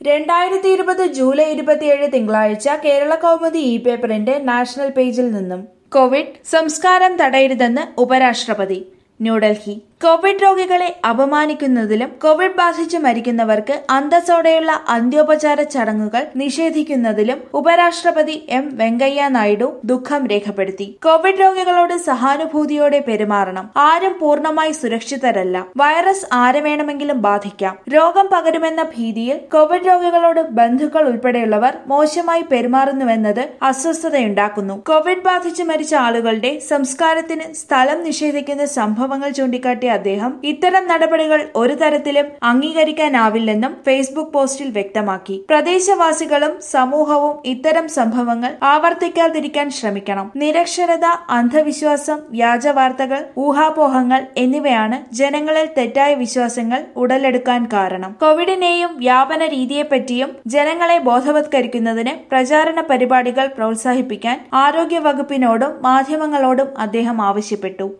രണ്ടായിരത്തി ഇരുപത് ജൂലൈ ഇരുപത്തിയേഴ് തിങ്കളാഴ്ച കേരള കൗമുദി ഇ പേപ്പറിന്റെ നാഷണൽ പേജിൽ നിന്നും കോവിഡ് സംസ്കാരം തടയരുതെന്ന് ഉപരാഷ്ട്രപതി ന്യൂഡൽഹി കോവിഡ് രോഗികളെ അപമാനിക്കുന്നതിലും കോവിഡ് ബാധിച്ച് മരിക്കുന്നവർക്ക് അന്തസ്സോടെയുള്ള അന്ത്യോപചാര ചടങ്ങുകൾ നിഷേധിക്കുന്നതിലും ഉപരാഷ്ട്രപതി എം വെങ്കയ്യ നായിഡു ദുഃഖം രേഖപ്പെടുത്തി കോവിഡ് രോഗികളോട് സഹാനുഭൂതിയോടെ പെരുമാറണം ആരും പൂർണ്ണമായി സുരക്ഷിതരല്ല വൈറസ് ആരെ വേണമെങ്കിലും ബാധിക്കാം രോഗം പകരുമെന്ന ഭീതിയിൽ കോവിഡ് രോഗികളോട് ബന്ധുക്കൾ ഉൾപ്പെടെയുള്ളവർ മോശമായി പെരുമാറുന്നുവെന്നത് അസ്വസ്ഥതയുണ്ടാക്കുന്നു കോവിഡ് ബാധിച്ച് മരിച്ച ആളുകളുടെ സംസ്കാരത്തിന് സ്ഥലം നിഷേധിക്കുന്ന സംഭവങ്ങൾ ചൂണ്ടിക്കാട്ടിയ അദ്ദേഹം ഇത്തരം നടപടികൾ ഒരു തരത്തിലും അംഗീകരിക്കാനാവില്ലെന്നും ഫേസ്ബുക്ക് പോസ്റ്റിൽ വ്യക്തമാക്കി പ്രദേശവാസികളും സമൂഹവും ഇത്തരം സംഭവങ്ങൾ ആവർത്തിക്കാതിരിക്കാൻ ശ്രമിക്കണം നിരക്ഷരത അന്ധവിശ്വാസം വ്യാജവാർത്തകൾ ഊഹാപോഹങ്ങൾ എന്നിവയാണ് ജനങ്ങളിൽ തെറ്റായ വിശ്വാസങ്ങൾ ഉടലെടുക്കാൻ കാരണം കോവിഡിനെയും വ്യാപന രീതിയെപ്പറ്റിയും ജനങ്ങളെ ബോധവത്കരിക്കുന്നതിന് പ്രചാരണ പരിപാടികൾ പ്രോത്സാഹിപ്പിക്കാൻ ആരോഗ്യ വകുപ്പിനോടും മാധ്യമങ്ങളോടും അദ്ദേഹം ആവശ്യപ്പെട്ടു